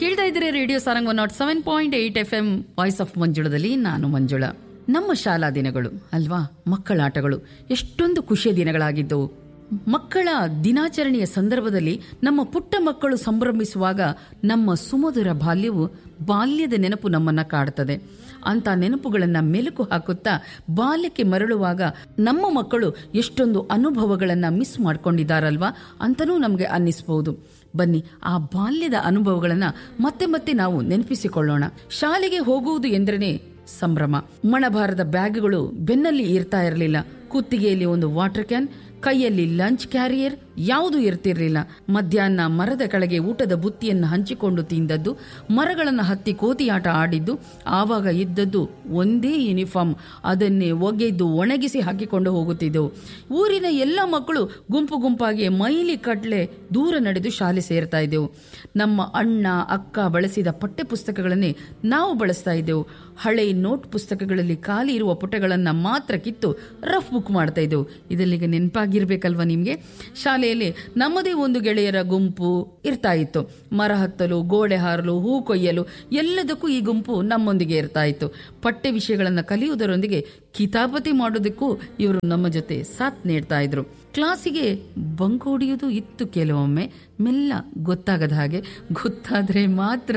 ಕೇಳ್ತಾ ಇದ್ರೆ radio Sarang one nought seven point eight F M voice of ಮಂಜುಳದಲ್ಲಿ ನಾನು ಮಂಜುಳ ನಮ್ಮ ಶಾಲಾ ದಿನಗಳು ಅಲ್ವಾ ಮಕ್ಕಳ ಆಟಗಳು ಎಷ್ಟೊಂದು ಖುಷಿಯ ದಿನಗಳಾಗಿದ್ದವು ಮಕ್ಕಳ ದಿನಾಚರಣೆಯ ಸಂದರ್ಭದಲ್ಲಿ ನಮ್ಮ ಪುಟ್ಟ ಮಕ್ಕಳು ಸಂಭ್ರಮಿಸುವಾಗ ನಮ್ಮ ಸುಮಧುರ ಬಾಲ್ಯವು ಬಾಲ್ಯದ ನೆನಪು ನಮ್ಮನ್ನ ಕಾಡುತ್ತದೆ ಅಂತ ನೆನಪುಗಳನ್ನ ಮೆಲುಕು ಹಾಕುತ್ತಾ ಬಾಲ್ಯಕ್ಕೆ ಮರಳುವಾಗ ನಮ್ಮ ಮಕ್ಕಳು ಎಷ್ಟೊಂದು ಅನುಭವಗಳನ್ನ ಮಿಸ್ ಮಾಡ್ಕೊಂಡಿದ್ದಾರಲ್ವಾ ಅಂತನೂ ನಮಗೆ ಅನ್ನಿಸಬಹುದು ಬನ್ನಿ ಆ ಬಾಲ್ಯದ ಅನುಭವಗಳನ್ನ ಮತ್ತೆ ಮತ್ತೆ ನಾವು ನೆನಪಿಸಿಕೊಳ್ಳೋಣ ಶಾಲೆಗೆ ಹೋಗುವುದು ಎಂದ್ರೇನೆ ಸಂಭ್ರಮ ಮಣಭಾರದ ಬ್ಯಾಗ್ಗಳು ಬೆನ್ನಲ್ಲಿ ಇರ್ತಾ ಇರಲಿಲ್ಲ ಕುತ್ತಿಗೆಯಲ್ಲಿ ಒಂದು ವಾಟರ್ ಕ್ಯಾನ್ ಕೈಯಲ್ಲಿ ಲಂಚ್ ಕ್ಯಾರಿಯರ್ ಯಾವುದೂ ಇರ್ತಿರ್ಲಿಲ್ಲ ಮಧ್ಯಾಹ್ನ ಮರದ ಕೆಳಗೆ ಊಟದ ಬುತ್ತಿಯನ್ನು ಹಂಚಿಕೊಂಡು ತಿಂದದ್ದು ಮರಗಳನ್ನು ಹತ್ತಿ ಕೋತಿಯಾಟ ಆಡಿದ್ದು ಆವಾಗ ಇದ್ದದ್ದು ಒಂದೇ ಯೂನಿಫಾರ್ಮ್ ಅದನ್ನೇ ಒಗೆದು ಒಣಗಿಸಿ ಹಾಕಿಕೊಂಡು ಹೋಗುತ್ತಿದ್ದೆವು ಊರಿನ ಎಲ್ಲ ಮಕ್ಕಳು ಗುಂಪು ಗುಂಪಾಗಿ ಮೈಲಿ ಕಟ್ಲೆ ದೂರ ನಡೆದು ಶಾಲೆ ಸೇರ್ತಾ ಇದ್ದೆವು ನಮ್ಮ ಅಣ್ಣ ಅಕ್ಕ ಬಳಸಿದ ಪಠ್ಯ ಪುಸ್ತಕಗಳನ್ನೇ ನಾವು ಬಳಸ್ತಾ ಇದ್ದೆವು ಹಳೆ ನೋಟ್ ಪುಸ್ತಕಗಳಲ್ಲಿ ಖಾಲಿ ಇರುವ ಪುಟಗಳನ್ನು ಮಾತ್ರ ಕಿತ್ತು ರಫ್ ಬುಕ್ ಮಾಡ್ತಾ ಇದ್ದೆವು ಇದಲ್ಲಿಗೆ ನೆನಪಾಗಿರ್ಬೇಕಲ್ವಾ ನಿಮಗೆ ಶಾಲೆಯಲ್ಲಿ ನಮ್ಮದೇ ಒಂದು ಗೆಳೆಯರ ಗುಂಪು ಇರ್ತಾ ಇತ್ತು ಮರ ಹತ್ತಲು ಗೋಡೆ ಹಾರಲು ಹೂ ಕೊಯ್ಯಲು ಎಲ್ಲದಕ್ಕೂ ಈ ಗುಂಪು ನಮ್ಮೊಂದಿಗೆ ಇರ್ತಾ ಇತ್ತು ಪಠ್ಯ ವಿಷಯಗಳನ್ನು ಕಲಿಯುವುದರೊಂದಿಗೆ ಕಿತಾಪತಿ ಮಾಡೋದಕ್ಕೂ ಇವರು ನಮ್ಮ ಜೊತೆ ಸಾಥ್ ನೀಡ್ತಾ ಇದ್ರು ಕ್ಲಾಸಿಗೆ ಬಂಕ್ ಹೊಡೆಯುವುದು ಇತ್ತು ಕೆಲವೊಮ್ಮೆ ಮೆಲ್ಲ ಗೊತ್ತಾಗದ ಹಾಗೆ ಗೊತ್ತಾದ್ರೆ ಮಾತ್ರ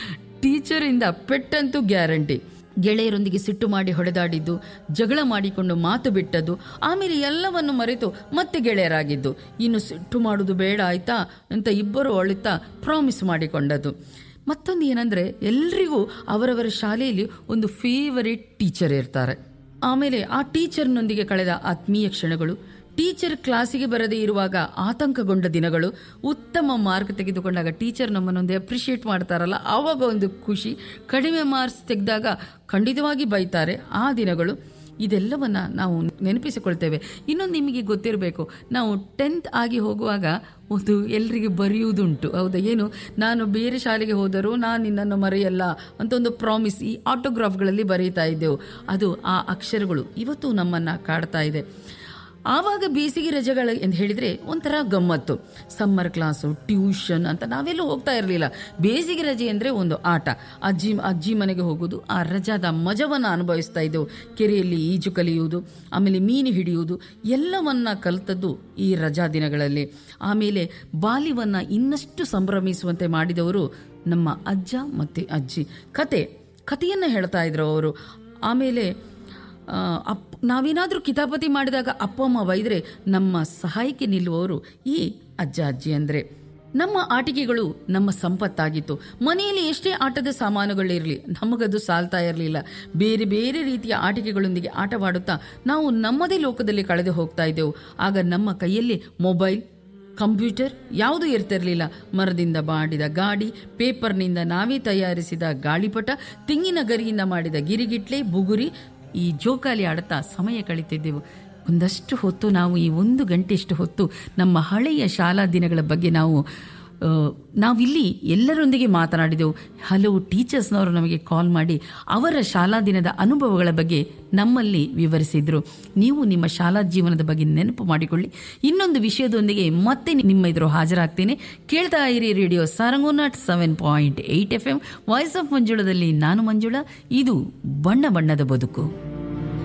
ಟೀಚರಿಂದ ಪೆಟ್ಟಂತೂ ಗ್ಯಾರಂಟಿ ಗೆಳೆಯರೊಂದಿಗೆ ಸಿಟ್ಟು ಮಾಡಿ ಹೊಡೆದಾಡಿದ್ದು ಜಗಳ ಮಾಡಿಕೊಂಡು ಮಾತು ಬಿಟ್ಟದ್ದು ಆಮೇಲೆ ಎಲ್ಲವನ್ನು ಮರೆತು ಮತ್ತೆ ಗೆಳೆಯರಾಗಿದ್ದು ಇನ್ನು ಸಿಟ್ಟು ಮಾಡುವುದು ಬೇಡ ಆಯ್ತಾ ಅಂತ ಇಬ್ಬರು ಅಳುತ್ತಾ ಪ್ರಾಮಿಸ್ ಮಾಡಿಕೊಂಡದ್ದು ಮತ್ತೊಂದು ಏನಂದ್ರೆ ಎಲ್ರಿಗೂ ಅವರವರ ಶಾಲೆಯಲ್ಲಿ ಒಂದು ಫೇವರೇಟ್ ಟೀಚರ್ ಇರ್ತಾರೆ ಆಮೇಲೆ ಆ ಟೀಚರ್ನೊಂದಿಗೆ ಕಳೆದ ಆತ್ಮೀಯ ಕ್ಷಣಗಳು ಟೀಚರ್ ಕ್ಲಾಸಿಗೆ ಬರದೇ ಇರುವಾಗ ಆತಂಕಗೊಂಡ ದಿನಗಳು ಉತ್ತಮ ಮಾರ್ಕ್ ತೆಗೆದುಕೊಂಡಾಗ ಟೀಚರ್ ನಮ್ಮನ್ನೊಂದು ಅಪ್ರಿಷಿಯೇಟ್ ಮಾಡ್ತಾರಲ್ಲ ಆವಾಗ ಒಂದು ಖುಷಿ ಕಡಿಮೆ ಮಾರ್ಕ್ಸ್ ತೆಗೆದಾಗ ಖಂಡಿತವಾಗಿ ಬೈತಾರೆ ಆ ದಿನಗಳು ಇದೆಲ್ಲವನ್ನ ನಾವು ನೆನಪಿಸಿಕೊಳ್ತೇವೆ ಇನ್ನೊಂದು ನಿಮಗೆ ಗೊತ್ತಿರಬೇಕು ನಾವು ಟೆಂತ್ ಆಗಿ ಹೋಗುವಾಗ ಒಂದು ಎಲ್ರಿಗೆ ಬರೆಯುವುದುಂಟು ಹೌದಾ ಏನು ನಾನು ಬೇರೆ ಶಾಲೆಗೆ ಹೋದರೂ ನಾನು ನಿನ್ನನ್ನು ಮರೆಯಲ್ಲ ಅಂತ ಒಂದು ಪ್ರಾಮಿಸ್ ಈ ಆಟೋಗ್ರಾಫ್ಗಳಲ್ಲಿ ಬರೀತಾ ಇದ್ದೆವು ಅದು ಆ ಅಕ್ಷರಗಳು ಇವತ್ತು ನಮ್ಮನ್ನ ಕಾಡ್ತಾ ಇದೆ ಆವಾಗ ಬೇಸಿಗೆ ರಜೆಗಳು ಎಂದು ಹೇಳಿದ್ರೆ ಒಂಥರ ಗಮ್ಮತ್ತು ಸಮ್ಮರ್ ಕ್ಲಾಸು ಟ್ಯೂಷನ್ ಅಂತ ನಾವೆಲ್ಲೂ ಹೋಗ್ತಾ ಇರಲಿಲ್ಲ ಬೇಸಿಗೆ ರಜೆ ಅಂದರೆ ಒಂದು ಆಟ ಅಜ್ಜಿ ಅಜ್ಜಿ ಮನೆಗೆ ಹೋಗೋದು ಆ ರಜಾದ ಮಜವನ್ನು ಅನುಭವಿಸ್ತಾ ಇದ್ದೆವು ಕೆರೆಯಲ್ಲಿ ಈಜು ಕಲಿಯುವುದು ಆಮೇಲೆ ಮೀನು ಹಿಡಿಯುವುದು ಎಲ್ಲವನ್ನ ಕಲಿತದ್ದು ಈ ರಜಾ ದಿನಗಳಲ್ಲಿ ಆಮೇಲೆ ಬಾಲ್ಯವನ್ನ ಇನ್ನಷ್ಟು ಸಂಭ್ರಮಿಸುವಂತೆ ಮಾಡಿದವರು ನಮ್ಮ ಅಜ್ಜ ಮತ್ತು ಅಜ್ಜಿ ಕತೆ ಕಥೆಯನ್ನು ಹೇಳ್ತಾ ಇದ್ರು ಅವರು ಆಮೇಲೆ ಆ, ಅಪ್ ನಾವೇನಾದರೂ ಕಿತಾಪತಿ ಮಾಡಿದಾಗ ಅಪ್ಪ ಅಮ್ಮ ಬೈದ್ರೆ ನಮ್ಮ ಸಹಾಯಕ್ಕೆ ನಿಲ್ಲುವವರು ಈ ಅಜ್ಜ ಅಜ್ಜಿ ಅಂದ್ರೆ ನಮ್ಮ ಆಟಿಕೆಗಳು ನಮ್ಮ ಸಂಪತ್ತಾಗಿತ್ತು ಮನೆಯಲ್ಲಿ ಎಷ್ಟೇ ಆಟದ ಸಾಮಾನುಗಳಿರಲಿ ನಮಗದು ಸಾಲ್ತಾ ಇರಲಿಲ್ಲ ಬೇರೆ ಬೇರೆ ರೀತಿಯ ಆಟಿಕೆಗಳೊಂದಿಗೆ ಆಟವಾಡುತ್ತಾ ನಾವು ನಮ್ಮದೇ ಲೋಕದಲ್ಲಿ ಕಳೆದು ಹೋಗ್ತಾ ಇದ್ದೆವು ಆಗ ನಮ್ಮ ಕೈಯಲ್ಲಿ ಮೊಬೈಲ್ ಕಂಪ್ಯೂಟರ್ ಯಾವುದೂ ಇರ್ತಿರಲಿಲ್ಲ ಮರದಿಂದ ಮಾಡಿದ ಗಾಡಿ ಪೇಪರ್ನಿಂದ ನಾವೇ ತಯಾರಿಸಿದ ಗಾಳಿಪಟ ತೆಂಗಿನ ಗರಿಯಿಂದ ಮಾಡಿದ ಗಿರಿಗಿಟ್ಲೆ ಬುಗುರಿ ಈ ಜೋಕಾಲಿ ಆಡುತ್ತಾ ಸಮಯ ಕಳೀತಿದ್ದೆವು ಒಂದಷ್ಟು ಹೊತ್ತು ನಾವು ಈ ಒಂದು ಗಂಟೆಷ್ಟು ಹೊತ್ತು ನಮ್ಮ ಹಳೆಯ ಶಾಲಾ ದಿನಗಳ ಬಗ್ಗೆ ನಾವು ಆ, ನಾವಿಲ್ಲಿ ಎಲ್ಲರೊಂದಿಗೆ ಮಾತನಾಡಿದೆವು ಹಲವು ಟೀಚರ್ಸ್ನವರು ನಮಗೆ ಕಾಲ್ ಮಾಡಿ ಅವರ ಶಾಲಾ ದಿನದ ಅನುಭವಗಳ ಬಗ್ಗೆ ನಮ್ಮಲ್ಲಿ ವಿವರಿಸಿದ್ರು ನೀವು ನಿಮ್ಮ ಶಾಲಾ ಜೀವನದ ಬಗ್ಗೆ ನೆನಪು ಮಾಡಿಕೊಳ್ಳಿ ಇನ್ನೊಂದು ವಿಷಯದೊಂದಿಗೆ ಮತ್ತೆ ನಿಮ್ಮ ಎದುರು ಹಾಜರಾಗ್ತೇನೆ ಕೇಳ್ತಾ ಇರಿ radio Sarang nought seven point eight F M voice of ಮಂಜುಳದಲ್ಲಿ ನಾನು ಮಂಜುಳ ಇದು ಬಣ್ಣ ಬಣ್ಣದ ಬದುಕು